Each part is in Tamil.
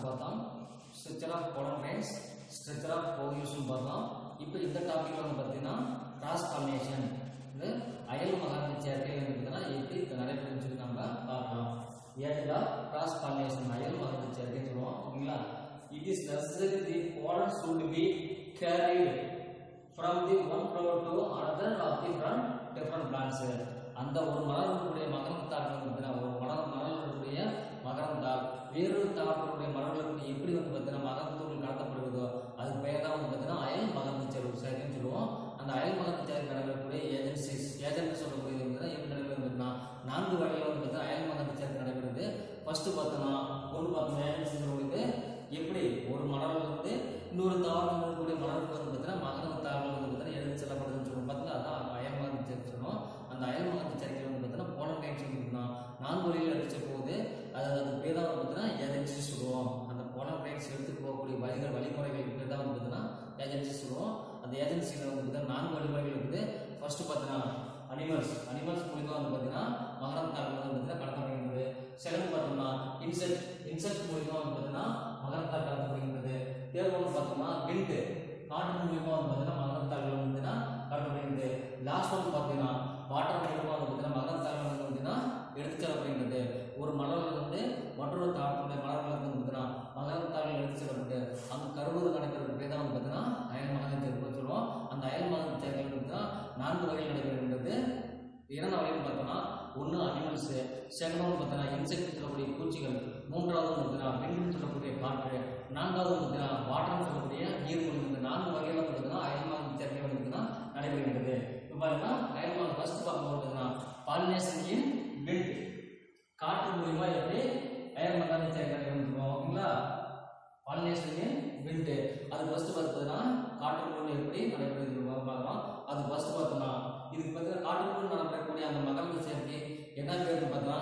பார்த்தோம் structure of pollen grains structure of கோவியூஷன் பார்த்தோம் இப்போ இந்த டாபிக் வந்து பார்த்தீங்கன்னா கிராஸ் பாலினேஷன் இது அயல் மகாணி சேர்க்கை வந்து பார்த்தீங்கன்னா எப்படி இது நடைபெறும் சொல்லி நம்ம பார்க்கலாம் ஏட்டா கிராஸ் பாலினேஷன் அயல் மகாணி சேர்க்கைன்னு சொல்லுவோம் ஓகேங்களா it is necessary the pollen should be carried from the one flower to another of the from different plants அந்த ஒரு மலர் இருக்கக்கூடிய மகரம் தாக்கம் பார்த்தீங்கன்னா ஒரு மலர் மலர் இருக்கக்கூடிய மகரம் தாக் வேறொரு தாக்கக்கூடிய மலர்களுக்கு எப்படி வந்து பார்த்தீங்கன்னா மகரத்தூள் கடத்தப்படுகிறதோ அதுக்கு பெயர் தான் வந்து பார்த்தீங்கன்னா அயல் மகரந்த சேர்வு சேர்க்கைன்னு சொல்லுவோம் அந்த அயல் மகரந்த சேர்க்கை நடைபெறக்கூடிய ஏஜென்சிஸ் ஏஜென்ட் சொல்லக்கூடியது வந்து எப்படி நடைபெறுதுன்னா நான்கு வகையில் வந்து பார்த்தீங்கன்னா அயல் மகரந்த சேர்க்கை நடைபெறுது ஃபர்ஸ்ட் பார்த்தோம்னா ஒன்று பார்த்தோம்னா ஏஜென்சி சொல்லக்கூடியது எப்படி ஒரு மலர்ல இருந்து இன்னொரு தாவரம் இருக்கக்கூடிய மலருக்கு வந்து பார்த்தீங்கன்னா மகரந்த தாவரம் வந்து பார்த்தீங்கன்னா எடுத்து செல்லப்படுதுன்னு சொல்லுவோம் பார்த்தீங்கன்னா அதான் அயல் மகரந்த சேர்க்கை சொல்லுவோம் அந்த அயல் மகரந்த சேர்க்கையில் வந்து பார்த்தீங்கன்னா போன டைம் சொல்லியிருந்தோம் நான்கு வழியில் அடிச்ச போது அது அது பேர் தான் வந்து பார்த்தீங்கன்னா ஏஜென்சி சொல்லுவோம் அந்த போன டைம்ஸ் எடுத்துட்டு போகக்கூடிய வழிகள் வழிமுறைகள் பேர் தான் வந்து பார்த்தீங்கன்னா ஏஜென்சி சொல்லுவோம் அந்த ஏஜென்சியில் வந்து பார்த்தீங்கன்னா நான்கு வழிமுறைகள் இருக்குது ஃபர்ஸ்ட் பார்த்தீங்கன்னா அனிமல்ஸ் அனிமல்ஸ் மூலியமாக வந்து பார்த்தீங்கன்னா மகரம் தாக்கம் வந்து பார்த்தீங்கன்னா கடத்தப்படுகிறது செகண்ட் பார்த்தோம்னா இன்செக்ட் இன்செக்ட் மூலியமாக வந்து பார்த்தீங்கன்னா மகரத்தால் கடத்தப்படுகின்றது தேர்ட் ஒன்று பார்த்தோம்னா விண்டு காற்று மூலியமாக வந்து பார்த்தீங்கன்னா மகரத்தால் வந்து பார்த்தீங்கன்னா கடத்தப்படுகிறது லாஸ்ட் ஒன்று பார்த்தீங்கன்னா வாட்டர் மூலியமாக வந்து பார்த்தீங்கன்னா மகரத்தால் வந்து பார்த்தீங்கன்னா எடுத்து செல்லப்படுகின்றது ஒரு மலர்ல வந்து மற்றொரு தாக்கக்கூடிய மலர்களுக்கு வந்து பார்த்தீங்கன்னா மகரத்தால் எடுத்து செல்லப்பட்டு அந்த கருவூர் நடக்கிறது பேர் தான் வந்து பார்த்தீங்கன்னா அயல் மகன் சேர்க்கை சொல்லுவோம் அந்த அயல் மகன் சேர்க்கை வந்து பார்த்தீங்கன்னா நான்கு வகையில் நடைபெறுகின்றது இரண்டாம் வகையில் பார்த்தோம்னா ஒன்று அனிமல்ஸ் செகண்ட் ஒன்று பார்த்தீங்கன்னா இன்செக்ட் சொல்லக்கூடிய பூச்சிகள் மூன்றாவது வந்து பார்த்தீங்கன்னா விண்வெளி சொல்லக்கூடிய காற்று நான்காவது வந்து பார்த்தீங்கன்னா வாட்டர்னு சொல்லக்கூடிய நீர்மொழி இந்த நான்கு வகையில் வந்து பார்த்தீங்கன்னா அயல்மான் சேர்க்கை வந்து பார்த்தீங்கன்னா நடைபெறுகின்றது இப்போ பாருங்கன்னா அயல்மான் ஃபர்ஸ்ட் பார்க்கும்போது பார்த்தீங்கன்னா பாலினேஷன் இன் விண்ட் காற்று மூலியமா எப்படி அயல் மகாணி சேர்க்கை நடைபெறும் ஓகேங்களா பாலினேஷன் இன் விண்ட் அது ஃபர்ஸ்ட் பார்த்தீங்கன்னா காற்று மூலம் எப்படி நடைபெறுது பார்க்கலாம் அது ஃபர்ஸ்ட் பார்த்தோம்னா இதுக்கு பார்த்தீங்கன்னா காற்று மூலம் நடைபெறக்கூடிய அந்த மகரந்த சேர்க்கை என்ன பேருன்னு பார்த்தோம்னா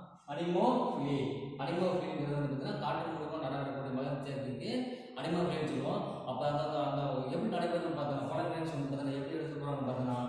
அனிமோஃபிலி அனிமோஃபிலிங்கிறது வந்து பார்த்தீங்கன்னா காற்று மூலமாக நடைபெறக்கூடிய மகரந்த சேர்க்கைக்கு அனிமோஃபிலின்னு சொல்லுவோம் அப்போ அந்த அந்த அந்த எப்படி நடைபெறுதுன்னு பார்த்தோம்னா பழங்கிரன்ஸ் வந்து பார்த்தீங்கன்னா எப்படி எடுத்து போகிறான்னு பார்த்தோம்னா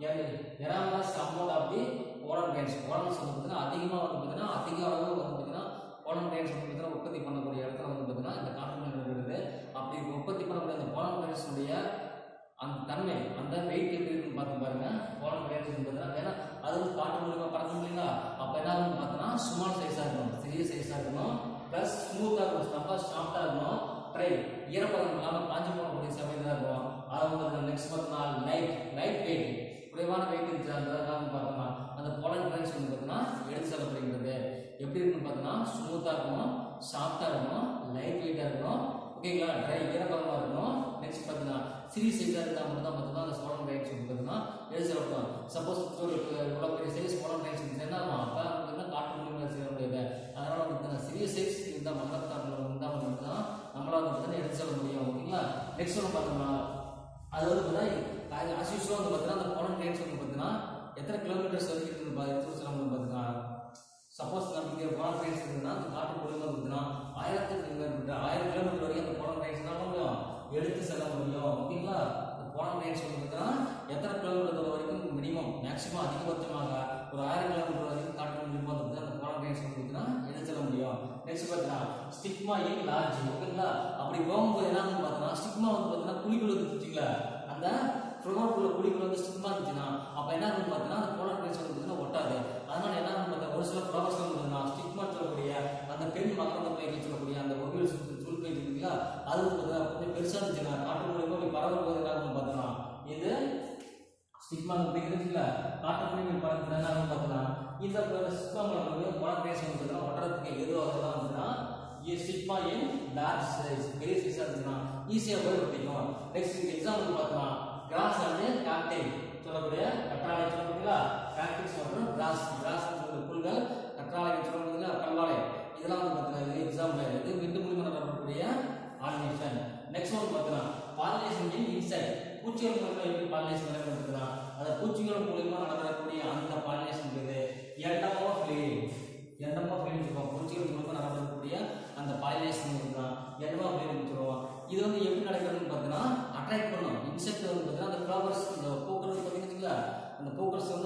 enormous amount of the pollen grains pollens வந்து பார்த்தீங்கன்னா அதிகமாக வந்து பார்த்தீங்கன்னா அதிக அளவு வந்து பார்த்தீங்கன்னா போலன் கிரைன்ஸ் வந்து பார்த்தீங்கன்னா உற்பத்தி பண்ணக்கூடிய இடத்துல வந்து பார்த்தீங்கன்னா இந்த காற்று இருக்கிறது அப்படி உற்பத்தி பண்ணக்கூடிய அந்த போலன் கிரைன்ஸுடைய அந்த தன்மை அந்த வெயிட் எப்படி இருக்குன்னு பார்த்து பாருங்க போலன் கிரைன்ஸ் வந்து பார்த்தீங்கன்னா ஏன்னா அது வந்து காற்று மூலியமா பறக்க முடியல அப்போ என்ன ஆகும்னு பார்த்தோன்னா ஸ்மால் சைஸாக இருக்கணும் சிறிய சைஸாக இருக்கணும் ப்ளஸ் ஸ்மூத்தாக இருக்கணும் ரொம்ப சாஃப்டாக இருக்கணும் ட்ரை ஈரப்பதம் இல்லாமல் காஞ்சி போகக்கூடிய சமயத்தில் இருக்கும் அது வந்து நெக்ஸ்ட் பார்த்தோம்னா லைட் லைட் வெயிட் குறைவான வெயிட் இருந்துச்சு அந்த காரணம் பார்த்தோம்னா அந்த போலன் கிரைன்ஸ் வந்து பார்த்தீங்கன்னா எடுத்து செல்லப்படுகிறது எப்படி இருக்குன்னு பார்த்தோம்னா ஸ்மூத்தாக இருக்கணும் சாஃப்டாக இருக்கணும் லைட் வெயிட்டாக இருக்கணும் ஓகேங்களா ட்ரை ஈரப்பதமாக இருக்கணும் நெக்ஸ்ட் பார்த்தீங்கன்னா சிறிய சைஸாக இருந்தால் மட்டும் தான் பார்த்தீங்கன்னா அந்த சோழன் கிரைன்ஸ் வந்து பார்த்தீங்கன்னா எடுத்து செல்லப்படும் சப்போஸ் ஒரு இவ்வளோ பெரிய சைஸ் சோழன் கிரைன்ஸ் இருந்துச்சு என்ன ஆகும் அப்போ பார்த்தீங்கன்னா காட்டு மூலியமாக செய்ய முடியாது அதனால வந்து பார்த்தீங்கன்னா சிறிய சைஸ் இருந்தால் மகரத்தாட்டில் இருந்தால் வந்து பார்த்தீங்கன்னா நம்மளால வந்து பார்த்தீங்கன்னா எடுத்து செல்ல முடியும் ஓகேங்களா நெக்ஸ்ட் ஒன்று பார்த்தோம்னா அது வந்து பார்த்தீங்கன்னா ஆஸ் யூஸ்வலாக வந்து பார்த்தீங்கன்னா அந்த போலன் கிரைன்ஸ் வந்து பார்த்தீங்கன்னா எத்தனை கிலோமீட்டர்ஸ் வரைக்கும் இருக்குது எடுத்து செல்ல முடியும் பார்த்தீங்கன்னா சப்போஸ் நம்ம இங்கே போலன் கிரைன்ஸ் இருக்குதுன்னா அந்த காட்டு மூலியமாக பார்த்தீங்கன்னா ஆயிரத்துக்கு கிலோமீட்டர் ஆயிரம் கிலோமீட்டர் வரைக்கும் அந்த போலன் கிரைன்ஸ் என்ன முடியும் எடுத்து செல்ல முடியும் ஓகேங்களா இந்த போலன் கிரைன்ஸ் வந்து பார்த்தீங்கன்னா எத்தனை கிலோமீட்டர் தூரம் வரைக்கும் மினிமம் மேக்ஸிமம் அதிகபட்சமாக ஒரு ஆயிரம் கிலோமீட்டர் வரைக்கும் காட்டு மூலியமாக வந்து அந்த போலன் கிரைன்ஸ் வந்து பார்த்தீங்கன்னா எடுத்து செல்ல முடியும் நெக்ஸ்ட் பார்த்தீங்கன்னா ஸ்டிக்மா இன் லார்ஜ் ஓகேங்களா அப்படி போகும்போது என்ன ஆகும்னு பார்த்தீங்கன்னா ஸ்டிக்மா வந்து பார்த்தீங்கன்னா குழிக்குள்ள இருந்துச்சுங்களா அந்த ஃப்ளவருக்குள்ள குழிக்குள்ள வந்து ஸ்டிக்மா இருந்துச்சுன்னா அப்போ என்ன ஆகும்னு பார்த்தீங்கன்னா அந்த போலர் கிரைன்ஸ் வந்து பார்த்தீங்கன்னா ஒட்டாது அதனால என்ன ஆகும் பார்த்தா ஒரு சில ஃப்ளவர்ஸ் வந்து பார்த்தீங்கன்னா ஸ்டிக்மா சொல்லக்கூடிய அந்த பெண் மகரந்த பைகள் சொல்லக்கூடிய அந்த ஒவ்வொரு சுல் பை இருக்குங்களா அது வந்து பார்த்தீங்கன்னா கொஞ்சம் பெருசாக இருந்துச்சுன்னா காட்டு மூலியமாக இப்படி பரவும் போது என்ன ஆகும் பார்த்தோம்னா இது ஸ்டிக்மா அப்படிங்கிறதுல காட்டு மூலியமாக பறந்து என்ன ஆகும் பார்த்தோம்னா இந்த ஸ்டிக்மா மூலம் போலர் கிரைன்ஸ் வந்து பார்த்தீங்கன்னா ஒட்டுறதுக்கு எதுவாக வந்துன்னா ஸ்டிக்மா இன் லார்ஜ் சைஸ் பெரிய சைஸாக இருந்துச்சுன்னா ஈஸியாக போய் பிடிக்கும் நெக்ஸ்ட் எக்ஸாம்பிள் பார்த்தோம்னா கிராஸ் அண்ட் காக்டெயில் சொல்லக்கூடிய கற்றாழை சொல்லக்கூடியங்களா காக்டிக்ஸ் மற்றும் கிராஸ் கிராஸ் புல்கள் கற்றாழை சொல்லக்கூடியங்களா கல்வாழை இதெல்லாம் வந்து பார்த்தீங்கன்னா எக்ஸாம்பிள் இது விண்டு மூலியமாக நடக்கக்கூடிய பாலினேஷன் நெக்ஸ்ட் ஒன் பார்த்தீங்கன்னா பாலினேஷன் இன் இன்செக்ட் பூச்சிகள் மூலமாக எப்படி பாலினேஷன் நடைபெறுதுன்னா அந்த பூச்சிகள் மூலியமாக நடக்கக்கூடிய அந்த பாலினேஷன் பேரு எண்டமோ ஃபிளீம் எண்டமோ ஃபிளீம் சொல்லுவோம் பூச்சிகள் மூலமாக நடக்கக்கூடிய அந்த பாலினேஷன் தான் எண்டமோ ஃபிளீம் சொல்லுவோம் இது வந்து எப்படி நடக்கிறதுன்னு பார்த்தீங்கன்னா அட்ராக்ட் பண்ணும் இன்செக்ட் வந்து பார்த்தீங்கன்னா அந்த ஃப்ளவர்ஸ் இந்த பூக்கள் வந்து பார்த்தீங்கன்னா அந்த பூக்கள்ஸ் வந்து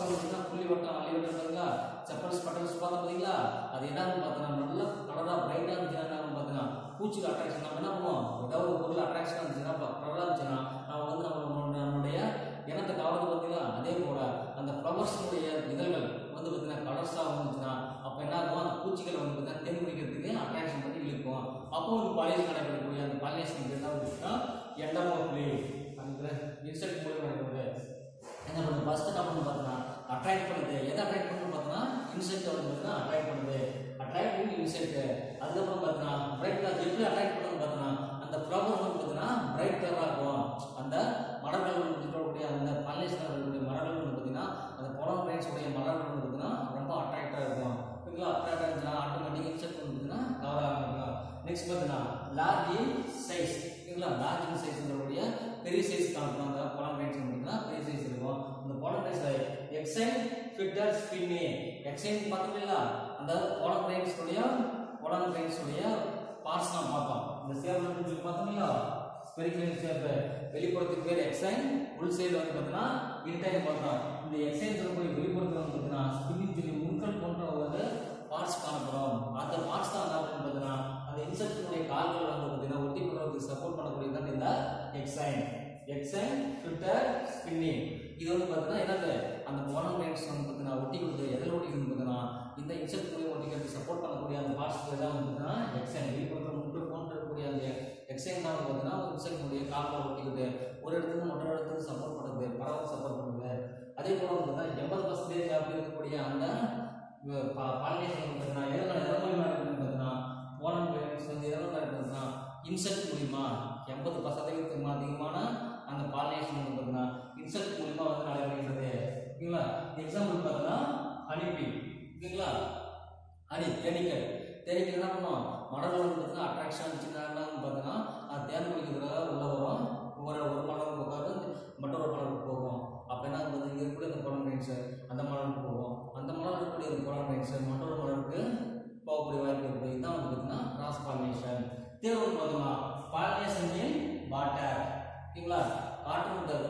வந்து பார்த்தீங்கன்னா புள்ளி வட்டம் அள்ளி வட்டம் பார்த்தீங்களா செப்பல்ஸ் பட்டல்ஸ் பார்த்தோம் பார்த்தீங்களா அது என்னன்னு பார்த்தீங்கன்னா நல்ல கலராக பிரைட்டாக இருந்துச்சுன்னா என்ன பார்த்தீங்கன்னா பூச்சிக்கு அட்ராக்ஷன் நம்ம என்ன பண்ணுவோம் ஏதாவது ஒரு பொருள் அட்ராக்ஷன் இருந்துச்சுன்னா கலராக இருந்துச்சுன்னா நம்ம வந்து நம்ம நம்மளுடைய இனத்தை கவர்ந்து பார்த்தீங்களா அதே போல அந்த ஃப்ளவர்ஸுடைய இதழ்கள் வந்து பார்த்தீங்கன்னா கலர்ஸாக வந்துச்சுன்னா அப்போ என்ன ஆகும் அந்த பூச்சிகளை வந்து பார்த்தீங்கன்னா தேன் குடிக்கிறதுக்கு அட்ராக்ஷன் பண்ணி இழுக்கும் அப்போ வந்து பாலியேஷன் நடைபெறக்கூடிய அந்த பாலியேஷன் பேர் தான் வந்துச்சுன்னா எண்டமோப்ளி அந்த இன்செக்ட் மூலியம் நடக்கிறது என்ன பண்ணுது ஃபர்ஸ்ட் என்ன பண்ணுது பார்த்தீங்கன்னா அட்ராக்ட் பண்ணுது எதை அட்ராக்ட் பண்ணுது பார்த்தீங்கன்னா இன்செக்ட் வந்து பார்த்தீங்கன்னா அட்ராக்ட் பண்ணுது அட்ராக்ட் இன்செக்ட் அதுக்கப்புறம் பார்த்தீங்கன்னா பிரைட் கலர் எப்படி அட்ராக்ட் பண்ணுது பார்த்தீங்கன்னா அந்த ஃப்ளவர் வந்து பார்த்தீங்கன்னா பிரைட் கலராக இருக்கும் அந்த மலர்கள் வந்து இருக்கக்கூடிய அந்த பாலினேஷன் இருக்கக்கூடிய மலர்கள் வந்து பார்த்தீங்கன்னா அந்த பொலம் பிரைட்ஸ் உடைய மலர்கள் வந்து பார்த்தீங்கன்னா ரொம்ப அட்ராக்டாக இருக்கும் ஓகேங்களா அட்ராக்டாக இருந்துச்சுன்னா ஆட்டோமேட்டிக் இன்செக்ட் வந்து பார்த்தீங்கன்னா கவர் ஆகும் நெக்ஸ்ட் பார்த்தீங்கன்னா லார்ஜ் இன் சைஸ் ஓகேங்களா லார்ஜ் இன் சைஸ் சொல்லக்கூடிய பெரிய சைஸ் காமிக்கும் அந்த பொலம் பிரைட்ஸ் பார்த்தீங்கன்னா பெரிய சைஸ் இருக்கும் அந்த பொலம் பிரைட்ஸ் எக்ஸைன் ஃபிட்டர் ஸ்பின்னி எக்ஸைன் பார்த்தீங்களா அந்த பொலம் பிரைட்ஸ் உடைய பொலம் பிரைட்ஸ் உடைய பார்ட்ஸ் நான் பார்த்தோம் இந்த சேவல் சொல்லி பார்த்தோம்ல ஸ்பெரிக்கல் ஷேப் வெளிப்புறத்துக்கு பேர் எக்ஸைன் உள் சைடு வந்து பார்த்தீங்கன்னா இன்டைன் பார்த்தோம் இந்த எக்ஸைன் சொல்லக்கூடிய வெளிப்புறத்தில் வந்து பார்த்தீங்கன்னா ஸ்பின்னிங் சொல்லி முன்கள் போன்ற ஒரு பார்ட்ஸ் காணப்படும் அந்த பார்ட்ஸ் தான் என்ன அப்படின்னு பார்த்தீங்கன்னா அந்த இன்செக்டினுடைய கால்கள் வந்து பார்த்தீங்கன்னா ஒட்டி கொள்வதற்கு சப்போர்ட் பண்ணக்கூடியது தான் இந்த எக்ஸைன் எக்ஸைன் ஃபில்டர் ஸ்பின்னிங் இது வந்து பார்த்தீங்கன்னா என்னது அந்த போனம் லைன்ஸ் வந்து பார்த்தீங்கன்னா ஒட்டி கொடுத்து எதில் ஒட்டிக்கிறது பார்த்தீங்கன்னா இந்த இன்செக்ட் மூலியம் ஒட்டிக்கிறது சப்போர்ட் பண்ணக்கூடிய அந்த பார்ட்ஸ் தான் வந்து பார்த்தீங்கன்னா எக்ஸைன் வெளிப்புறத்தில் முன்கள் போன்று இருக்கக்கூடிய அந்த எக்ஸைன் தான் வந்து பார்த்தீங்கன்னா ஒரு இன்செக்டினுடைய கால்கள் ஒட்டிக்கிட்டு ஒரு இடத்துக்கு மற்றொரு இடத்துக்கு சப்போர்ட் பண்ணுது பறவை சப்போர்ட் பண்ணுது அதே போல வந்து பார்த்தீங்கன்னா எண்பது பர்சன்டேஜ் அப்படி இருக்கக்கூடிய அந்த பாலினேஷன் பார்த்தீங்கன்னா எதனால் எதன் மூலியமா இருக்குன்னு பார்த்தீங்கன்னா போனன் லைன்ஸ் வந்து எதனால் இருக்குதுன்னா இன்செக்ட் மூலியமா எண்பது சதவீதத்துக்கு அதிகமான அந்த பாலினேஷன் வந்து பார்த்தீங்கன்னா இன்செக்ட் மூலியமா வந்து நடைபெறுகிறது ஓகேங்களா எக்ஸாம்பிள் பார்த்தீங்கன்னா ஹனிபி ஓகேங்களா ஹனி தேனீக்கள் தேனீக்கள் என்ன பண்ணும் மலர்கள் வந்து பார்த்தீங்கன்னா அட்ராக்ஷன் இருந்துச்சுன்னா பார்த்தீங்கன்னா அது தேன் குடிக்கிறதுக்காக உள்ள வரும் ஒரு ஒரு மலருக்கு உட்காந்து மற்றொரு மலருக்கு போகும் அப்போ என்ன ஆகுது இங்கே இருக்கக்கூடிய அந்த குளம் ரைன்ஸ் அந்த மலருக்கு போகும் அந்த மலர் இருக்கக்கூடிய அந்த குளம் ரைன்ஸ் மற்றொரு மலருக்கு போகக்கூடிய வாய்ப்பு இருக்குது இதுதான் வந்து பார்த்தீங்கன்னா கிராஸ் பாலினேஷன் தேர்வு பார்த்தோம்னா பாலினேஷன் இன் வாட்டர் ஓகேங்களா காற்று முதல்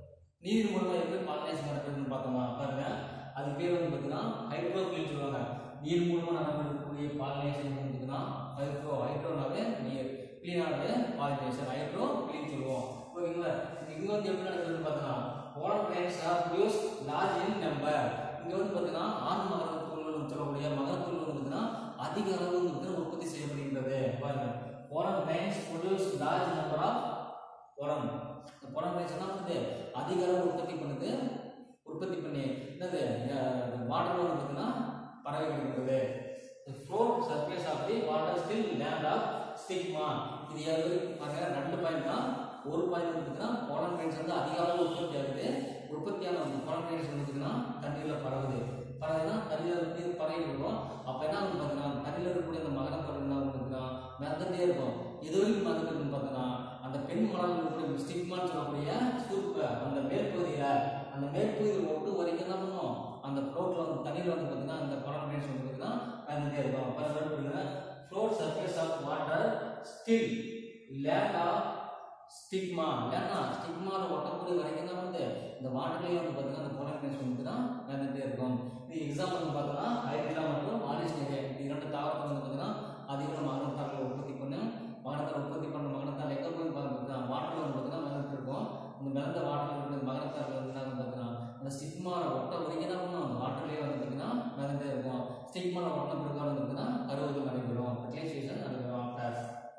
நீர் மூலமா எப்படி பாலினேஷன் நடக்குதுன்னு பார்த்தோம்னா பாருங்க அது பேர் வந்து பார்த்தீங்கன்னா ஹைட்ரோக்ளீன் சொல்லுவாங்க நீர் மூலமா நடக்கக்கூடிய பாலினேஷன் வந்து பார்த்தீங்கன்னா ஹைட்ரோ ஹைட்ரோனாவே நீர் கிளீனாவே பாலினேஷன் ஹைட்ரோ கிளீன் சொல்லுவோம் ஓகேங்களா இங்க வந்து எப்படி நடக்குதுன்னு பார்த்தோம்னா pollen plants are produce large in number இங்க வந்து பார்த்தீங்கன்னா ஆண் மகரத்தூள்கள் சொல்லக்கூடிய மகரத்தூள்கள் வந்து பார்த்தீங்கன்னா அதிக அளவு வந்து பார்த்தீங்கன்னா உற்பத்தி செய்யப்படுகின்றது பாருங்க pollen plants produce large number of pollen இந்த போலன் பிளான்ஸ் என்ன பண்ணுது அதிக அளவு உற்பத்தி பண்ணுது உற்பத்தி பண்ணி என்னது வாட்டர் வந்து பார்த்தீங்கன்னா பரவி கிடக்குது floor surface of the water still land of stigma இது எது பாருங்க ரெண்டு பாயிண்ட் தான் ஒரு பாயிண்ட் பார்த்தீங்கன்னா போலன் பிளான்ஸ் வந்து அதிக அளவு உற்பத்தி ஆகுது உற்பத்தியான போலன் பிளான்ஸ் வந்து பார்த்தீங்கன்னா தண்ணீரில் பரவுது பரவுதுன்னா தண்ணியில் இருந்து பரவி இருக்கும் அப்போ என்ன ஆகும் பார்த்தீங்கன்னா தண்ணியில் இருக்கக்கூடிய அந்த மகர பறவை என்ன ஆகும் பார்த்தீங்கன்னா மிதந்துட்டே இருக்கும் எது வரைக்கும் மிதந்துட்டு பார்த்தீங்கன்னா அந்த பெண் மலர் இருக்கக்கூடிய ஸ்டிக்மான்னு சொல்லக்கூடிய சூப்பு அந்த மேற்பகுதியில் அந்த மேற்பகுதியில் ஒட்டு வரைக்கும் என்ன பண்ணும் அந்த ஃப்ளோட்டில் வந்து தண்ணியில் வந்து பார்த்தீங்கன்னா அந்த போலன் பிளான்ஸ் வந்து பார்த்தீங்கன்னா மிதந்துட்டே இருக்கும் பாருங்க floor surface of water still land of stigma இல்லைன்னா ஸ்டிக்மாவில் ஒட்டக்கூடிய வரைக்கும் தான் வந்து இந்த வாட்டர்லேயே வந்து பார்த்தீங்கன்னா அந்த போலனைஸ் வந்து தான் நடந்துகிட்டே இருக்கும் இது எக்ஸாம்பிள் பார்த்தோன்னா ஹைட்ரா மற்றும் ஆலிஸ் நெகை இது இரண்டு தாவரத்தில் வந்து பார்த்தீங்கன்னா அதிகம் மகனத்தாக்களை உற்பத்தி பண்ணி மகனத்தால் உற்பத்தி பண்ண மகனத்தால் எங்கே போய் பார்த்தீங்கன்னா வாட்டரில் வந்து பார்த்தீங்கன்னா மிதந்துட்டு இருக்கும் அந்த மிதந்த வாட்டரில் இருக்கிற மகனத்தாக்கள் வந்து என்ன பார்த்தீங்கன்னா அந்த ஸ்டிக்மாவில் ஒட்ட வரைக்கும் என்ன பண்ணும் அந்த வாட்டர்லேயே வந்து பார்த்தீங்கன்னா மிதந்தே இருக்கும் ஸ்டிக்மாவில் ஒட்ட பிறகு வந்து பார்த்தீங்கன்னா கருவுகள் நடைபெறும் ஃபெர்டிலைசேஷன் நடைபெறும் ஆஃப்டர்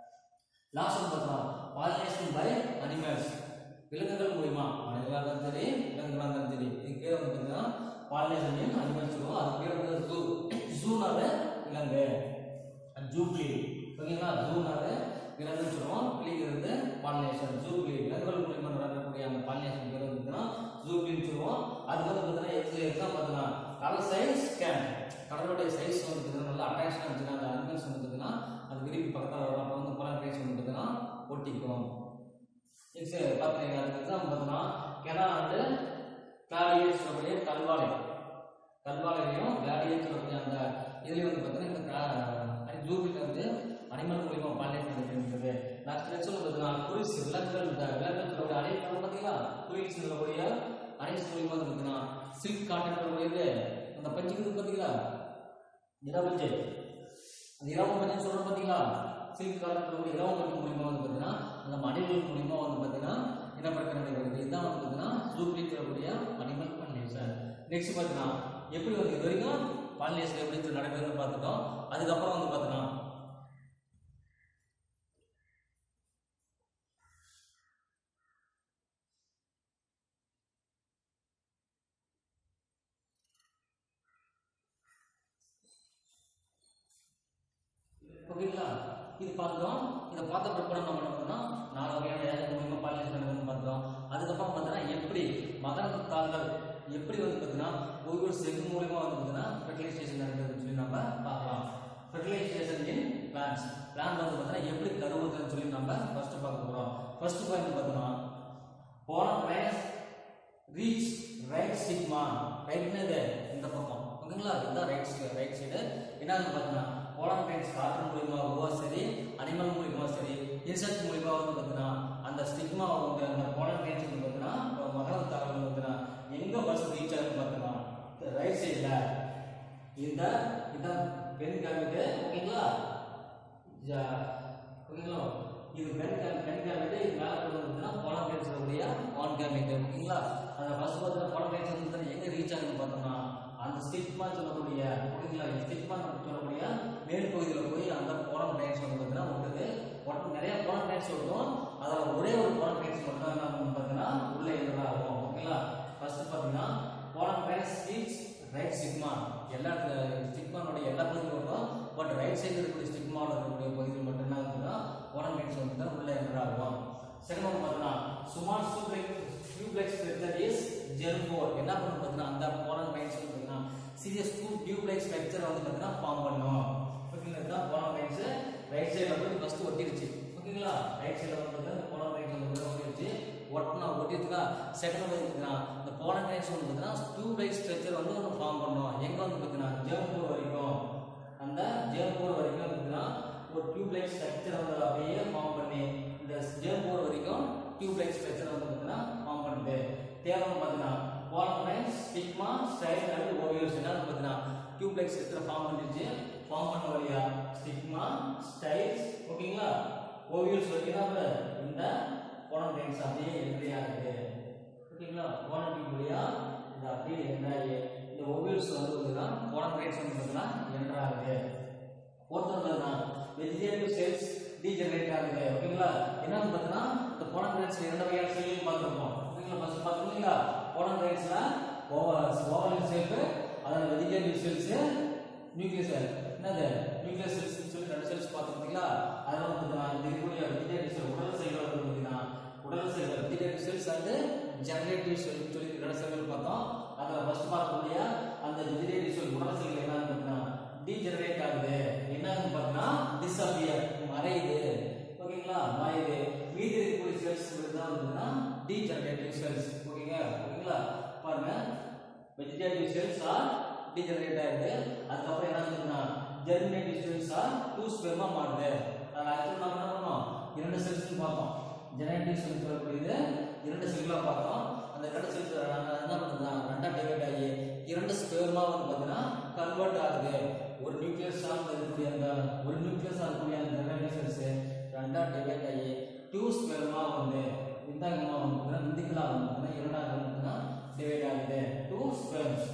லாஸ்ட் வந்து பார்த்தோம் பாலினேஷன் பை அனிமல்ஸ் விலங்குகள் மூலியமா மனிதர்களாக இருந்தாலும் சரி விலங்குகளாக இருந்தாலும் சரி இது பேர் வந்து பார்த்தீங்கன்னா பாலினேஷன் அனிமல்ஸ் சொல்லுவோம் அது பேர் வந்து ஜூ ஜூனாவே விலங்கு ஜூப்ளி ஓகேங்களா ஜூனாவே விலங்குன்னு சொல்லுவோம் பிள்ளைங்கிறது பாலினேஷன் ஜூப்ளி விலங்குகள் மூலியமா நடக்கக்கூடிய அந்த பாலினேஷன் பேர் வந்து பார்த்தீங்கன்னா ஜூப்ளின்னு சொல்லுவோம் அது வந்து பார்த்தீங்கன்னா எக்ஸ் எக்ஸாம் பார்த்தீங்கன்னா கடல் சைஸ் ஸ்கேன் கடலுடைய சைஸ் வந்து பார்த்தீங்கன்னா நல்லா அட்ராக்ஷன் இருந்துச்சுன்னா அந்த அனிமல்ஸ் வந்து பார்த்தீங்கன்னா அது விரும்பி பக்கத்தில் வரும் அப்போ வந்து பல பேஸ் வந்து பார்த்தீங்கன்னா ஒட்டிக்கும் நெக்ஸ்ட் பார்த்தீங்கன்னா அதுக்கு எக்ஸாம் பார்த்தோம்னா கெனா வந்து கிளாடியேட் சொல்லக்கூடிய கல்வாழை கல்வாழையும் கிளாடியேட் சொல்லக்கூடிய அந்த இதுலேயும் வந்து பார்த்தீங்கன்னா இந்த ஜூபில் வந்து அனிமல் மூலியமா பாலினேஷன் நடக்கிறது நெக்ஸ்ட் நெக்ஸ்ட் வந்து பார்த்தீங்கன்னா குரிஸ் விலங்குகள் இந்த விலங்குகள் சொல்லக்கூடிய அனைத்து பார்த்தீங்களா குரிஸ் சொல்லக்கூடிய அரைஸ் மூலியமா வந்து பார்த்தீங்கன்னா சில்க் காட்டன் உடையது அந்த பஞ்சுக்கு பார்த்தீங்களா நிலா பஞ்சு அந்த இலவம் பஞ்சு சொல்றோம் பார்த்தீங்களா சில்க் காட்டன் இலவம் பஞ்சு மூலியமா வந்து பார்த்தீங்கன்னா அந்த மனிதர்கள் மூலியமா வந்து பார்த்தீங்கன்னா இனப்பெருக்கம் நடைபெறுது இதுதான் வந்து பார்த்தீங்கன்னா ஜூப்ளி தரக்கூடிய அனிமல் பாலினேஷன் நெக்ஸ்ட் பார்த்தீங்கன்னா எப்படி வந்து இது வரைக்கும் பாலினேஷன் எப்படி சொல்லி நடைபெறுதுன்னு பார்த்துட்டோம் அதுக்கப்புறம் வந்து பார்த்தீங்கன்னா ஓகேங்களா இது பார்த்தோம் இதை பார்த்த பிற்பாடு நம்ம என்ன பண்ணோம் நாலு வகையான ஏஜென்ட் மூலியமா பாலினேஷன் நடக்குதுன்னு பார்த்தோம் அதுக்கப்புறம் பார்த்தீங்கன்னா எப்படி மகரந்த தாள்கள் எப்படி வந்து பார்த்தீங்கன்னா ஒவ்வொரு செல் மூலியமா வந்து பார்த்தீங்கன்னா ஃபெர்டிலைசேஷன் நடக்குதுன்னு சொல்லி நம்ம பார்க்கலாம் ஃபெர்டிலைசேஷன் இன் பிளான்ஸ் பிளான் வந்து பார்த்தீங்கன்னா எப்படி கருவுதுன்னு சொல்லி நம்ம ஃபர்ஸ்ட் பார்க்க போறோம் ஃபர்ஸ்ட் பாயிண்ட் பார்த்தோம்னா போன பிளான்ஸ் ரீச் ரைட் ஸ்டிக்மா ரைட்னது இந்த பக்கம் ஓகேங்களா இதுதான் ரைட் ரைட் சைடு என்னன்னு பார்த்தீங்கன்னா போலான் ரைட்ஸ் காற்று மூலியமாகவோ சரி அனிமல் மூலியமா சரி இன்செக்ட் மூலியமா வந்து பார்த்தீங்கன்னா அந்த ஸ்டிக்மா வந்து அந்த போலான் ரைட்ஸ் வந்து பார்த்தீங்கன்னா மகர தகவல் வந்து பார்த்தீங்கன்னா எங்க ஃபர்ஸ்ட் ரீச் ஆகுதுன்னு பார்த்தீங்கன்னா ரைட் சைடில் இந்த இதான் பெண் காமிட்டு ஓகேங்களா ஜா- ஓகேங்களா இது பெண் கேம் பெண் கேமிட்டு இது மேலே கொண்டு வந்துன்னா போலான் ரைட்ஸ் உடைய ஆன் கேமிட்டு ஓகேங்களா அந்த ஃபர்ஸ்ட் பார்த்தீங்கன்னா போலான் ரைட்ஸ் வந்து எங்க ரீச் ஆகுதுன்னு பார்த்தோம்னா அந்த ஸ்டிக்மா சொல்லக்கூடிய ஓகேங்களா ஸ்டிக்மா சொல்லக்கூடிய மேல் பகுதியில் போய் அந்த போலான் ரைட்ஸ் வந்து பார்த்தீங்கன்னா ஒட்டுது ஒட்டு நிறைய போலான் ரைட்ஸ் ஒட்டும் அதில் ஒரே ஒரு போலான் ரைட்ஸ் மட்டும் தான் என்ன பண்ணும் பார்த்தீங்கன்னா உள்ளே எதிராக ஆகும் ஓகேங்களா ஃபர்ஸ்ட் பார்த்தீங்கன்னா போலான் ரைட்ஸ் ரீச் ரைட் ஸ்டிக்மா எல்லா ஸ்டிக்மானுடைய எல்லா பகுதியும் வரும் பட் ரைட் சைடு இருக்கக்கூடிய ஸ்டிக்மாவில் இருக்கக்கூடிய பகுதியில் மட்டும் என்ன ஆகுதுன்னா போலான் ரைட்ஸ் வந்து தான் உள்ளே எதிராக ஆகும் செகண்ட் ஒன் பார்த்தீங்கன்னா சுமார் சூப்ளெக்ஸ் டியூப்ளெக்ஸ் ஸ்ட்ரக்சர் இஸ் ஜெர்போர் என்ன பண்ணும் பார்த்தீங்கன்னா அந்த போலான் ரைட்ஸ் வந்து பார்த்தீங்கன்னா சீரியஸ் டூ டியூப்ளெக்ஸ் ஸ்ட்ரக்சர் வந்து பார்த்தீங்கன்னா ஃபார்ம் பண்ணும் ஓகேங்களா இதுதான் போலான் ரைட்ஸ் ரைட் சைடில் போய் ஃபர்ஸ்ட் ஒட்டிருச்சு ஓகேங்களா ரைட் சைடில் வந்து பார்த்தீங்கன்னா போலான் ரைட்ஸ் வந்து ஒட்டிருச்சு ஒட்டினா ஒட்டிருக்கா செகண்ட் வந்து பார்த்தீங்கன்னா இந்த போலான் ரைட்ஸ் வந்து பார்த்தீங்கன்னா டியூப்ளெக்ஸ் ஸ்ட்ரக்சர் வந்து ஒன்று ஃபார்ம் பண்ணும் எங்கே வந்து பார்த்தீங்கன்னா ஜெர்போர் வரைக்கும் அந்த ஜெர்போர் வரைக்கும் பார்த்தீங்கன்னா ஒரு டியூப்லைட் ஸ்ட்ரக்சர் வந்து அப்படியே ஃபார்ம் பண்ணி இந்த ஜெர்போர் வரைக்கும் டியூப்லைட் ஸ்ட்ரக்சர் வந்து பார்த்தீங்கன்னா ஃபார்ம் பண்ணுது தேவைன்னு பார்த்தீங்கன்னா போலமைன் ஸ்டிக்மா ஸ்டைல் அண்ட் ஓவியர்ஸ் என்ன பார்த்தீங்கன்னா டியூப்லைட் ஸ்ட்ரக்சர் ஃபார்ம் பண்ணிருச்சு ஃபார்ம் பண்ண வழியா ஸ்டிக்மா ஸ்டைல்ஸ் ஓகேங்களா ஓவியர்ஸ் வரைக்கும் தான் அப்ப இந்த போலமைன்ஸ் அப்படியே என்ட்ரி ஆகுது ஓகேங்களா போன டியூப் வழியா இது அப்படியே என்ட்ரி ஆகி இந்த ஓவியர்ஸ் வந்து பார்த்தீங்கன்னா போலமைன்ஸ் வந்து பார்த்தீங்கன்னா என்ட்ரி ஆகுது ஒருத்தர் தான் வெஜிடேட்டிவ் செல்ஸ் டீஜெனரேட் ஆகுது ஓகேங்களா என்னன்னு பார்த்தீங்கன்னா இந்த போனகிராட்ஸ் இரண்டு வகையான செல்லையும் பார்த்துருப்போம் ஓகேங்களா ஃபர்ஸ்ட் பார்த்துருக்கீங்களா போனகிராட்ஸ்ல ஓவர் ஓவரல் ஷேப் அதாவது வெஜிடேட்டிவ் செல்ஸ் நியூக்ளியஸ் செல் என்னது நியூக்ளியஸ் செல்ஸ் சொல்லி ரெண்டு செல்ஸ் பார்த்துருக்கீங்களா அதில் வந்து பார்த்தீங்கன்னா இந்த இருக்கக்கூடிய வெஜிடேட்டிவ் செல் உடல் செல்கள் வந்து பார்த்தீங்கன்னா உடல் செல்கள் vegetative cells and generative cell சொல்லி ரெண்டு செல்கள் பார்த்தோம் அதில் ஃபர்ஸ்ட் பார்க்கக்கூடிய அந்த வெஜிடேட்டிவ் செல் உடல் செல்கள் என்னன்னு பார்த்தீங்கன்னா டீஜெனரேட் ஆகுது என்னன்னு பார்த்தீங்கன்னா டிஸ்அப்பியர் மறையுது ஓகேங்களா மறையுது மீதி இருக்கக்கூடிய செல்ஸ் தான் வந்துன்னா டீஜெனரேட்டிவ் செல்ஸ் ஓகேங்க ஓகேங்களா பாருங்க வெஜிடேட்டிவ் செல்ஸ் ஆர் டீஜெனரேட் ஆகுது அதுக்கப்புறம் என்ன சொல்லுன்னா ஜெர்மினேட்டிவ் செல்ஸ் ஆர் டூ ஸ்பெர்மா மாறுது அதில் ஆக்சுவலாக நம்ம என்ன பண்ணோம் இரண்டு செல்ஸ் பார்த்தோம் ஜெனரேட்டிவ் செல்ஸ் சொல்லக்கூடியது இரண்டு செல்களாக பார்த்தோம் அந்த இரண்டு செல்ஸ் என்ன பண்ணுதுன்னா ரெண்டா டிவைட் ஆகி இரண்டு ஸ்பெர்மா வந்து பார்த்தீங்கன்னா கன்வெர்ட் ஆகுது ஒரு நியூக்ளியஸ் இருக்கக்கூடிய அந்த ஒரு நியூக்ளியஸ் இருக்கக்கூடிய அந்த ஜெனரேட்டிவ் செல்ஸ் ரெண்டா டிவைட் ஆகி டூ ஸ்பெர்மா வந்து விந்தாங்கமா வந்து பார்த்தீங்கன்னா விந்துக்களா வந்து பார்த்தீங்கன்னா இரண்டாக வந்து பார்த்தீங்கன்னா டிவைட் ஆகுது டூ ஸ்பெர்ம்ஸ்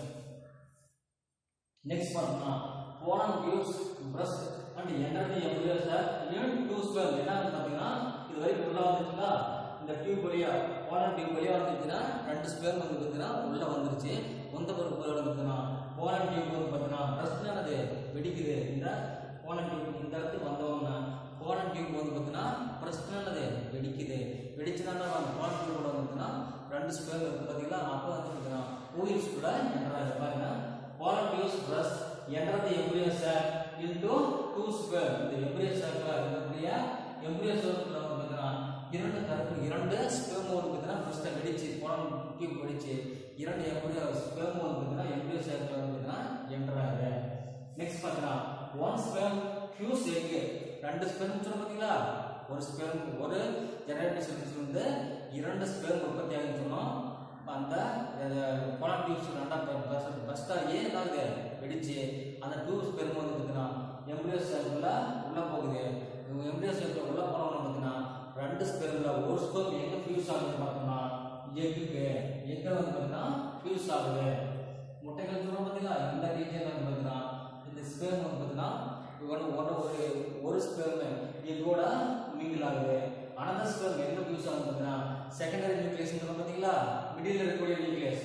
நெக்ஸ்ட் பார்த்தோம்னா போனம் கியூஸ் பிரஸ்ட் அண்ட் எனர்ஜி எம்பிரியோ சார் யூனிட் டூ ஸ்பெர்ம் என்ன பார்த்தீங்கன்னா இது வரைக்கும் உள்ள வந்துச்சுங்களா இந்த டியூப் வழியா போனம் டியூப் வழியா வந்துச்சுன்னா ரெண்டு ஸ்பெர்ம் வந்து பார்த்தீங்கன்னா உள்ள வந்துருச்சு வந்த பிறகு உள்ள வந்துச்சுன்னா போனம் டியூப் வந்து பார்த்தீங்கன்னா பிரஸ்ட் என்னது வெடிக்குது இந்த போனம் டியூப் இந்த இடத்துக்கு வந்தோம்னா போனம் டியூப் வந்து பார்த்தீங்கன்னா பிரஸ்ட் என்னது வெடிக்குது வெடிச்சுனா அந்த போனம் டியூப் கூட வந்துச்சுன்னா ரெண்டு ஸ்பெர்ம் இருக்கு பார்த்தீங்களா அப்போ வந்து பார்த்தீங்கன்னா ஊயில்ஸ் கூட என்ட்ராக பாருங்க போலண்டியூஸ் பிரஸ் என்றது embryo sac into two square இந்த எம்பிரியோ சாக்ல இருக்கக்கூடிய எம்பிரியோ சாக்ல வந்து பார்த்தீங்கன்னா இரண்டு கருப்பு இரண்டு ஸ்பெர்ம் வந்து பார்த்தீங்கன்னா ஃபர்ஸ்ட் வெடிச்சு போலம் டியூப் வெடிச்சு இரண்டு எம்பிரியோ ஸ்பெர்ம் வந்து பார்த்தீங்கன்னா எம்பிரியோ சாக்ல வந்து பார்த்தீங்கன்னா என்ட்ராக நெக்ஸ்ட் பார்த்தீங்கன்னா ஒன் ஸ்பெர்ம் ஃபியூஸ் எக் ரெண்டு ஸ்பெர்ம் சொன்ன பார்த்தீங்களா ஒரு ஸ்பெர்ம் ஒரு ஜெனரேட்டிவ் செல்ஸ் வந்து இரண்டு ஸ்பெர்ம் உற்பத்தி ஆகுன்னு சொன்னோம் அந்த போலார் டியூப்ஸ் ரெண்டா பஸ்டா ஏன் என்னாகுது வெடிச்சு அந்த டியூப்ஸ் பெருமை வந்து பார்த்தீங்கன்னா எம்ப்ரியோ செல்குள்ள உள்ள போகுது எம்ப்ரியோ செல்குள்ள உள்ள போனவங்க பார்த்தீங்கன்னா ரெண்டு ஸ்பெர்ம்ல ஒரு ஸ்பெர்ம் எங்க ஃபியூஸ் ஆகுது பார்த்தோம்னா எக்குக்கு எங்க வந்து பார்த்தீங்கன்னா ஃபியூஸ் ஆகுது முட்டைகள் சொல்றோம் பார்த்தீங்களா இந்த ரீஜன் வந்து பார்த்தீங்கன்னா இந்த ஸ்பெர்ம் வந்து பார்த்தீங்கன்னா ஒன்று ஒன்று ஒரு ஒரு ஸ்பெர்ம் எங்கோட மிங்கிள் ஆகுது அனதர் ஸ்பெர்ம் எங்க ஃபியூஸ் ஆகுது பார்த்தீங்கன்னா செகண்டரி நியூக்ளியஸ் சொல்றோம் பார்த்தீங்களா மிடில் இருக்கக்கூடிய நியூக்ளியஸ்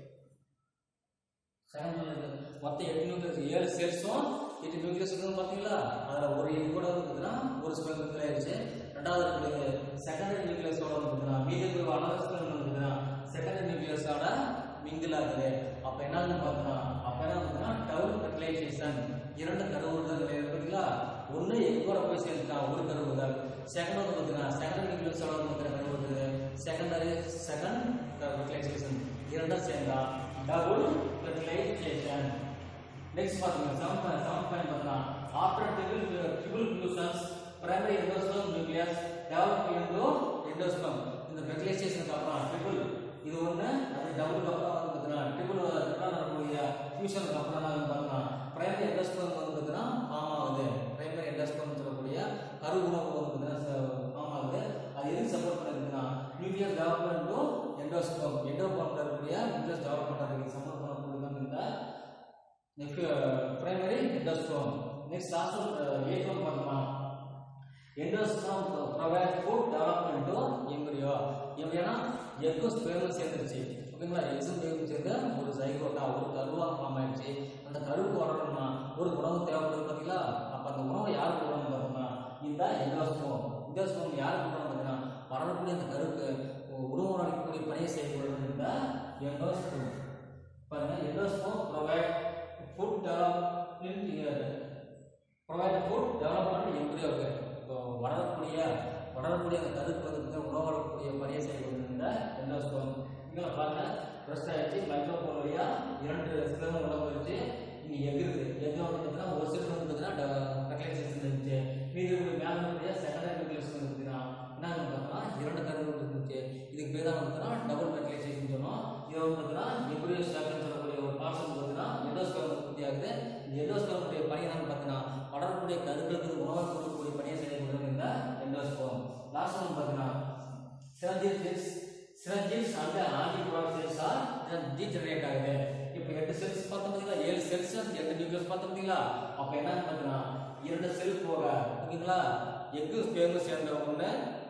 செகண்ட் மொத்தம் எட்டு நியூக்ளியஸ் ஏழு செல்ஸும் எட்டு நியூக்ளியஸ் இருக்குன்னு பார்த்தீங்களா அதில் ஒரு எட்டு கூட வந்து பார்த்தீங்கன்னா ஒரு ஸ்பெல் மிங்கிள் ஆயிடுச்சு ரெண்டாவது இருக்கிறது செகண்டரி நியூக்ளியஸோட வந்து பார்த்தீங்கன்னா மீதி இருக்கிற அனதர் ஸ்பெல் வந்து பார்த்தீங்கன்னா செகண்டரி நியூக்ளியஸோட மிங்கிள் ஆகுது அப்போ என்ன ஆகுதுன்னு பார்த்தீங்கன்னா அப்போ என்ன பார்த்தீங்கன்னா டவுன் ஃபெர்டிலைசேஷன் இரண்டு கருவுறுதல் பார்த்தீங்களா ஒன்று எங்கூட போய் சேர்ந்துட்டா ஒரு கருவுறுதல் செகண்ட் வந்து பார்த்தீங்கன்னா செகண்டரி நியூக்ளியஸோட வந்து பார்த்தீங்கன்னா கருவுறுதல் செகண்டரி செகண்ட் ஃபெர்டிலைசேஷன் இரண்டும் சேர்ந்தா டபுள் ஃபெர்டிலைசேஷன் நெக்ஸ்ட் பாத்தீங்கன்னா செவன் பாயிண்ட் செவன் பாயிண்ட் பார்த்தீங்கன்னா after triple triple fusions primary endosperm nucleus develop into endosperm இந்த ஃபெர்டிலைசேஷனுக்கு அப்புறம் ட்ரிபிள் இது ஒன்று அது டபுளுக்கு அப்புறம் வந்து பார்த்தீங்கன்னா ட்ரிபிள் ட்ரிபிள் வரக்கூடிய ஃபியூஷனுக்கு அப்புறம் என்ன ஆகுதுன்னு பார்த்தீங்கன்னா பிரைமரி எண்டோஸ்பம் வந்து பார்த்தீங்கன்னா ஃபார்ம் ஆகுது பிரைமரி எண்டோஸ்பம் சொல்லக்கூடிய கரு உணவு வந்து பார்த்தீங்கன்னா ஃபார்ம் ஆகுது அது எதுக்கு சப்போர்ட் பண்ணிருக்குன்னா nucleus development to endosperm endosperm இருக்கக்கூடிய நியூக்ளியஸ் டெவலப்மெண்ட் இருக்கு சப்போர்ட் பண்ணக்கூடிய இந்த primary endosperm next last eight one பார்த்தோம்னா endosperm provide food development to embryo எப்படின்னா எக்கும் ஸ்பேமும் சேர்ந்துருச்சு ஓகேங்களா எக்ஸும் ஸ்பேமும் சேர்ந்து ஒரு சைகோட்டா ஒரு கருவா ஃபார்ம் ஆயிடுச்சு அந்த கருவுக்கு வரணும்னா ஒரு உணவு தேவைப்படுது பார்த்தீங்களா அப்போ அந்த உணவை யாருக்கு உணவு பார்த்தோம்னா இந்த எண்டோஸ்பம் எண்டோஸ்பம் யாருக்கு உணவு பார்த்தீங்கன்னா வரக்கூடிய அந்த கருவுக்கு உணவு அளிக்கக்கூடிய பணியை செய்யக்கூடிய இந்த எண்டோஸ்பம் பாருங்க endosperm provide food development provide food development எம்பரியோக்கு இப்போ வளரக்கூடிய வளரக்கூடிய அந்த கருத்து வந்து உணவு வளரக்கூடிய பணியை செய்யக்கூடிய இந்த எண்டோஸ்பம் இங்கே பாருங்க ரெஸ்ட் ஆயிடுச்சு மைக்ரோபோன் வழியா இரண்டு ஸ்பெர்ம் உள்ள போயிடுச்சு இங்கே எக் இருக்குது எக் வந்து பார்த்தீங்கன்னா ஒரு செல் வந்து பார்த்தீங்கன்னா ஃபெர்டிலைசேஷன் இருந்துச்சு மீதி ஒரு மேலே இருக்கக்கூடிய செகண்டரி ஃபெர்டிலைசேஷன் இருந்துச்சுன்னா என்ன பார்த்தோம்னா இரண்டு கருவு இருந்துச்சு இதுக்கு பேர் தான் பார்த்தீங்கன்னா டபுள் ஃபெர்டிலைசேஷன் சொன்னோம் இது வந்து பார்த்தீங்கன்னா எம்பரியோ ஸ்டாக்னு சொல்லக்கூடிய ஒரு பார்ட்ஸ் வந்து பார்த்தீங்கன்னா எண்டோஸ்பெர்ம் உற்பத்தி ஆகுது இந்த எண்டோஸ்பெர்முடைய பணி என்னன்னு பார்த்தீங்கன்னா வளரக்கூடிய கருக்களுக்கு உணவு கொடுக்கக்கூடிய பணியை செய்யக்கூடிய இந்த எண்டோஸ்பெர்ம் லாஸ்ட் ஒன் பார்த்தீங்கன்னா சிரஞ்சீல் செல்ஸ் சிரஞ்சீல்ஸ் and antipodal cells are degenerate ஆகுது இப்போ எட்டு செல்ஸ் பார்த்தோம் பார்த்தீங்களா ஏழு செல்ஸ் எட்டு நியூக்ளியஸ் பார்த்தோம் பார்த்தீங்களா அப்போ என்னன்னு பார்த்தீங்கன்னா இரண்டு செல் போக ஓகேங்களா எக்கு ஸ்பேமும் சேர்ந்த ஒன்று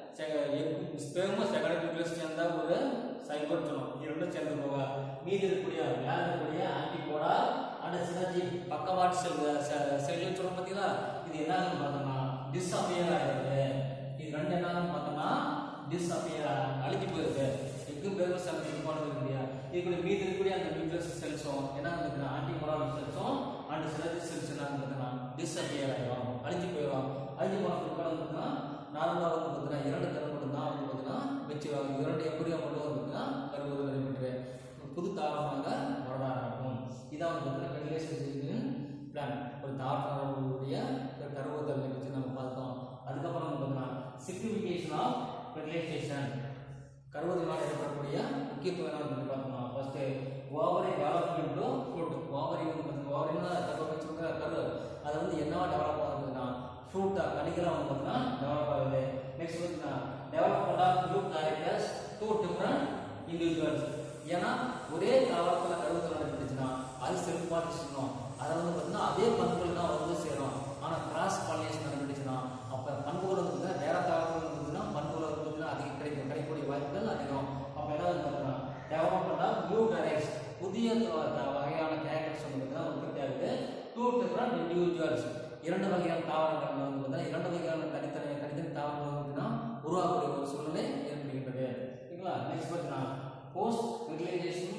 ஸ்பேமும் செகண்ட் நியூக்ளியஸ் சேர்ந்த ஒரு சைபர் சொன்னோம் இரண்டும் சேர்ந்து போக மீதி இருக்கக்கூடிய மேல இருக்கக்கூடிய ஆன்டிபோடா அண்ட் சினர்ஜி பக்கவாட் செல் செல்கள் சொல்றோம் பார்த்தீங்களா இது என்னன்னு பார்த்தோம்னா டிஸ்அப்பியர் ஆயிடுது இது ரெண்டு என்னன்னு பார்த்தோம்னா டிஸ்அப்பியர் அழிஞ்சு போயிருக்கு எக்கு பேர் செல் இது பண்ணது இல்லையா இதுக்குள்ள மீதி இருக்கக்கூடிய அந்த நியூக்ளியஸ் செல்ஸும் என்ன இருக்குன்னா ஆன்டிபோடால் செல்ஸும் அண்ட் சினர்ஜி செல்ஸ் என்ன இருக்குன்னா டிஸ்அப்பியர் ஆயிடும் அழிஞ்சு போயிடும் அழிஞ்சு போன பிற்பாடு பார்த்தீங்கன்னா நார்மலாக வந்து பார்த்தீங்கன்னா இரண்டு கரு மட்டும் தான் வந்து பார்த்தீங்கன்னா வச்சு இரண்டு எப்படியா மட்டும் வந்து பார்த்தீங்கன்னா கருவுறு நடைபெற்று புது தாவரமாக வளர ஆரம்பிக்கும் இதான் வந்து பார்த்தீங்கன்னா ஃபெர்டிலைசேஷன் பிளான் ஒரு தாவரங்களுடைய கருவுறுதல் வச்சு நம்ம பார்த்தோம் அதுக்கப்புறம் வந்து பார்த்தீங்கன்னா சிக்னிஃபிகேஷன் ஆஃப் ஃபெர்டிலைசேஷன் கருவுறுதலால் ஏற்படக்கூடிய முக்கியத்துவம் என்ன சொல்லி பார்த்தோம்னா first ovary development to fruit ovary வந்து பார்த்தீங்கன்னா ஓவரின்னா கருவச்சிருக்கிற கரு அது வந்து என்னவா டெவலப் ஆகுதுன்னா ஃப்ரூட்டா கனிகளாக வந்து பார்த்தீங்கன்னா டெவலப் ஆகுது நெக்ஸ்ட் பார்த்தீங்கன்னா development of new characters to different individuals ஏன்னா ஒரே காலத்தில் கருவத்தில் நடந்துச்சுன்னா அது செல்ஃப் பார்ட்டிஷனும் அதை வந்து பார்த்தீங்கன்னா அதே பண்புகள் தான் வந்து சேரும் ஆனால் கிராஸ் பாலினேஷன் நடந்துச்சுன்னா அப்போ பண்புகள் வந்து வேற தாவரங்கள் இருந்ததுன்னா பண்புகள் வந்து பார்த்தீங்கன்னா அதிகம் கிடைக்கும் கிடைக்கக்கூடிய வாய்ப்புகள் அதிகம் அப்போ என்ன பார்த்தீங்கன்னா டெவலப்மெண்ட் ஆஃப் நியூ கேரக்டர்ஸ் புதிய த- த- வகையான கேரக்டர்ஸ் வந்து பார்த்தீங்கன்னா உற்பத்தி ஆகுது டூ டிஃப்ரெண்ட் இண்டிவிஜுவல்ஸ் இரண்டு வகையான தாவரங்கள் வந்து பார்த்தீங்கன்னா இரண்டு வகையான தனித்தனி தனித்தனி தாவரங்கள் வந்து பார்த்தீங்கன்னா உருவாகக்கூடிய ஒரு சூழ்நிலை ஏற்படுகின்றது ஓகேங்களா நெக்ஸ்ட் பார்த்தீங்கன்னா போஸ்ட் ஃபெர்டிலைசேஷன்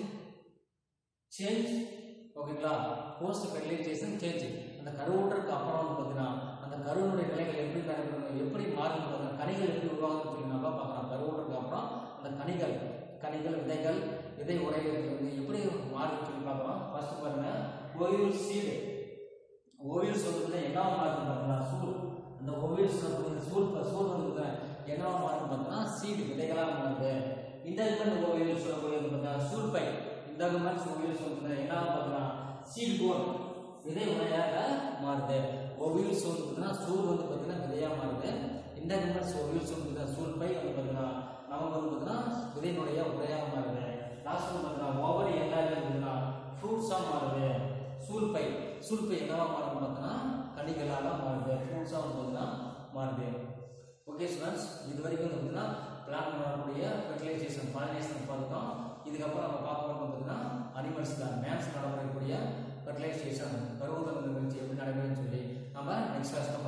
சேஞ்ச் ஓகேங்களா போஸ்ட் ஃபெர்டிலைசேஷன் சேஞ்ச் அந்த கருவுற்றதுக்கு அப்புறம் வந்து பார்த்தீங்கன்னா அந்த கருவினுடைய நிலைகள் எப்படி நடைபெறும் எப்படி மாறும் பார்த்தீங்கன்னா கனிகள் எப்படி உருவாகுதுன்னு சொல்லி நம்ம பார்க்கலாம் கருவுற்றதுக்கு அப்புறம் அந்த கனிகள் கனிகள் விதைகள் விதை உரைகள் வந்து எப்படி மாறுதுன்னு சொல்லி பார்க்கலாம் ஃபர்ஸ்ட் பாருங்க ஓயில் சீடு ஓவியல்ஸ் வந்து என்ன மாறுது பார்த்தீங்கன்னா சூழ் அந்த ஓவியல்ஸ் வந்து சூழ் சூழ் வந்து என்னவா மாறுது பார்த்தீங்கன்னா சீடு விதைகளாக மாறுது இன்டர்மெண்ட் ஓவியல் சொல்லக்கூடிய பார்த்தீங்கன்னா சூழ்பை இன்டர்மெண்ட் ஓவியல் சொல்றது என்ன பார்த்தீங்கன்னா சீட் போன் விதை உரையாக மாறுது ஓவியல்ஸ் வந்து பார்த்தீங்கன்னா சூழ் வந்து பார்த்தீங்கன்னா விதையாக மாறுது இன்டர்மெண்ட்ஸ் ஓவியல்ஸ் வந்து பார்த்தீங்கன்னா சூழ்பை வந்து பார்த்தீங்கன்னா நமக்கு வந்து பார்த்தீங்கன்னா விதையினுடைய உரையாக மாறுது லாஸ்ட் வந்து பார்த்தீங்கன்னா ஓவரி எல்லாமே பார்த்தீங்கன்னா ஃப்ரூட்ஸாக மாறுது சூழ்பை சூழ்பை என்னவா மாறுது பார்த்தீங்கன்னா கனிகளாக மாறுது ஃப்ரூட்ஸாக வந்து பார்த்தீங்கன்னா மாறுது ஓகே ஸ்டூடெண்ட்ஸ் இது வரைக்கும் வந்து பார்த்தீங்கன்னா பிளான் பண்ணக்கூடிய ஃபெர்டிலைசேஷன் பாலினேஷன் பார்த்துட்டோம் இதுக்கப்புறம் நம்ம பார்க்க போகிறது பார்த்தீங்கன்னா அனிமல்ஸ் தான் மேன்ஸ் நடைமுறைக்கூடிய ஃபெர்டிலைசேஷன் பருவத்தம் நிகழ்ச்சி எப்படி நடைபெறும்னு சொல்லி நம்ம நெக்ஸ்ட் கிளாஸ்